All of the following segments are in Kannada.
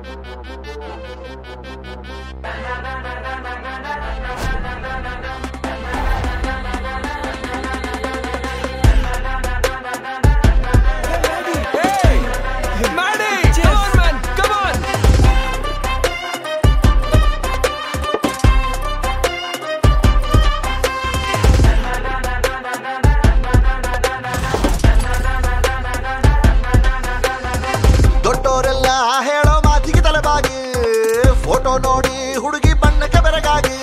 Maddie! Come on, man! Come on! ದೊಡ್ಡೋರೆಲ್ಲ ಹೇಳೋ ಮಾತಿಗೆ ತಲೆಬಾಗಿ ಫೋಟೋ ನೋಡಿ ಹುಡುಗಿ ಬಣ್ಣಕ್ಕೆ ಬೆರಗಾಗಿ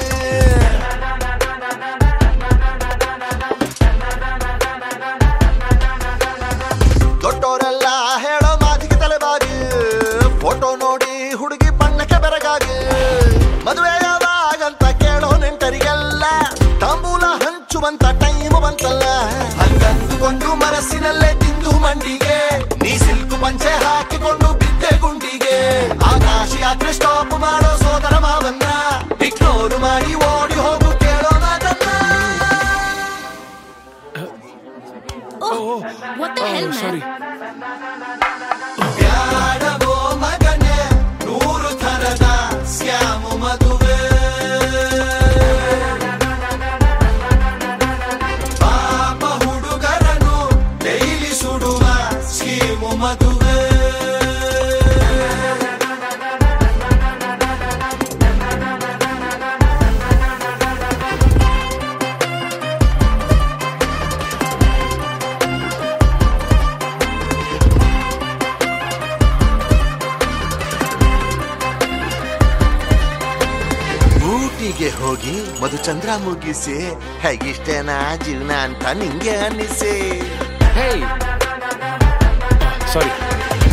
ದೊಡ್ಡೋರೆಲ್ಲ ಹೇಳೋ ಮಾತಿಗೆ ತಲೆಬಾಗಿ ಫೋಟೋ ನೋಡಿ ಹುಡುಗಿ ಬಣ್ಣಕ್ಕೆ ಬೆರಗಾಗಿ ಮದುವೆ ಯಾವಾಗಂತ ಕೇಳೋ ನೆಂಟರಿಗೆಲ್ಲ ತಾಂಬೂಲ ಹಂಚುವಂತ ಟೈಮ್ ಬಂತಲ್ಲ ಹಂಗಂದುಕೊಂಡು ಮನಸ್ಸಿನಲ್ಲೇ ತಿಂದು ಮಂಡಿಗೆ ನೀ ಸಿಲ್ಕು ಪಂಚೆ ಹಾಕಿಕೊಂಡು ಬಿದ್ದೆ ಗುಂಡಿಗೆ ಆಕಾಶ ಯಾತ್ರೆ ಸ್ಟಾಪ್ ಮಾಡೋ ಸೋದರ ಮಾವನ್ನ ಇಗ್ನೋರು ಮಾಡಿ ಓಡಿ ಹೋಗು ಕೇಳೋ ಮಾತನ್ನ Oh, what the hell, man? ಸಾರಿ ಬ್ಯಾಡವೋ ಮಗನೇ ನೂರು ಥರದ ಸ್ಕ್ಯಾಮು ಮದುವೆ ಪಾಪ ಹುಡುಗರನು ಡೈಲಿ ಸುಡುವ ಸ್ಕೀಮು ಮದುವೆ ಊಟಿಗೆ ಹೋಗಿ ಮಧುಚಂದ್ರ ಮುಗಿಸಿ ಹೇಗಿಷ್ಟೇನಾ ಜೀವನ ಅಂತ ನಿಂಗೆ ಅನ್ನಿಸಿ ಹೇಯ್ ಸಾರಿ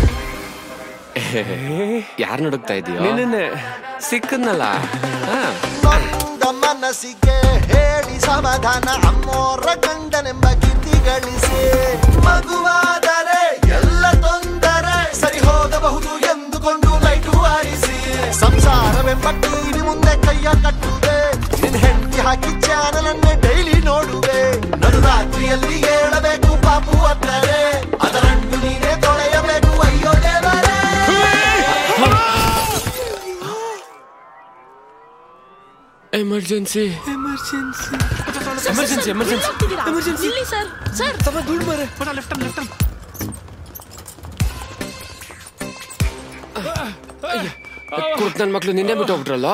ಯಾರ್ ನಡುಗ್ತಾ ಇದೀಯೋ ನಿನ್ನೆ ಸಿಕ್ಕದ್ನಲ್ಲ ಹಾ. ನೊಂದ ಮನಸ್ಸಿಗೆ ಹೇಳಿ ಸಮಾಧಾನ ಅಮ್ಮೋರ ಗಂಡನೆಂಬ ಕೀರ್ತಿ ಗಳಿಸಿ ಮಗುವಾದರೆ ಎಲ್ಲ ತೊಂದರೆ ಸರಿ ಹೋಗಬಹುದು ಎಂದುಕೊಂಡು ಲೈಟು ಆರಿಸಿ ಸಂಸಾರವೆಂಬ ಟಿವಿ ಮುಂದೆ ಕೈಯ ಕಟ್ಟುವೆ ನಿನ್ ಹೆಂಡತಿ ಹಾಕಿ ಚಾನಲ್ ಅನ್ನೇ ಡೈಲಿ ನೋಡುವೆ ನಡು ರಾತ್ರಿಯಲ್ಲಿ ಹೇಳಬೇಕು ಪಾಪು ಅಂದರೆ ಅದರನ್ನು ನೀನೇ ತೊಳೆಯಬೇಕು ಅಯ್ಯೋ ದೇವರೇ ಎಮರ್ಜೆನ್ಸಿ ಎಮರ್ಜೆನ್ಸಿ ಎಮರ್ಜೆನ್ಸಿ ಇಲ್ಲಿ ಸರ್ ಸರ್ ಕುರ್ತ್ ನನ್ ಮಕ್ಳು ನಿನ್ನೆ ಬಿಟ್ಟು ಹೋಗ್ಬಿಟ್ರಲ್ಲ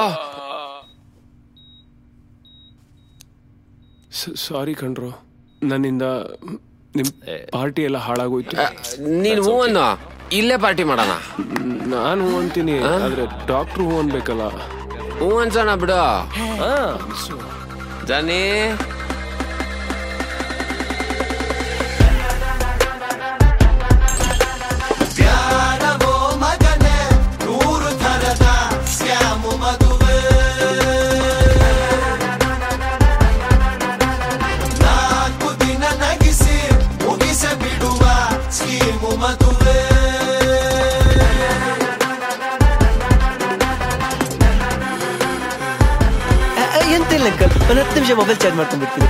ಸಾರಿ ಕಣ್ರು ನನ್ನಿಂದ ನಿಮ್ ಪಾರ್ಟಿ ಎಲ್ಲ ಹಾಳಾಗೋಯ್ತು ನೀನ್ ಹೂ ಅನ್ನೋ ಇಲ್ಲೇ ಪಾರ್ಟಿ ಮಾಡೋಣ ನಾನು ಹೂ ಅಂತೀನಿ ಆದ್ರೆ ಡಾಕ್ಟ್ರು ಹೂ ಅನ್ಬೇಕಲ್ಲ ಹೂ ಅನ್ಸೋಣ ಬಿಡು ಜಾನಿ ಬ್ಯಾಡವೋ ಮಗನೇ ನೂರು ಥರದ ಸ್ಕ್ಯಾಮು ಮದುವೆ ನಾಲ್ಕು ದಿನ ನಗಿಸಿ ಮುಗಿಸ ಬಿಡುವ ಸ್ಕೀಮು ಮದುವೆ ಎಂತಿಲ್ಲ ಅಂಕಲ್ ಒಂದು ಹತ್ತು ನಿಮಿಷ ಮೊಬೈಲ್ ಚಾರ್ಜ್ ಮಾಡ್ಕೊಂಡು ಬಿಡ್ತೀನಿ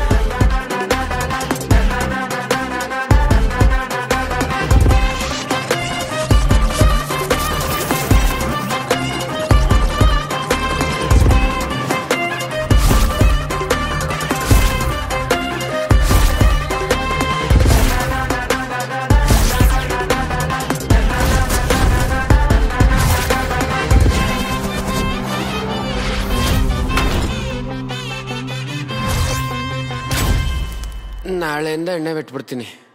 ನಾಳೆಯಿಂದ ಎಣ್ಣೆ ಬಿಟ್ಬಿಡ್ತೀನಿ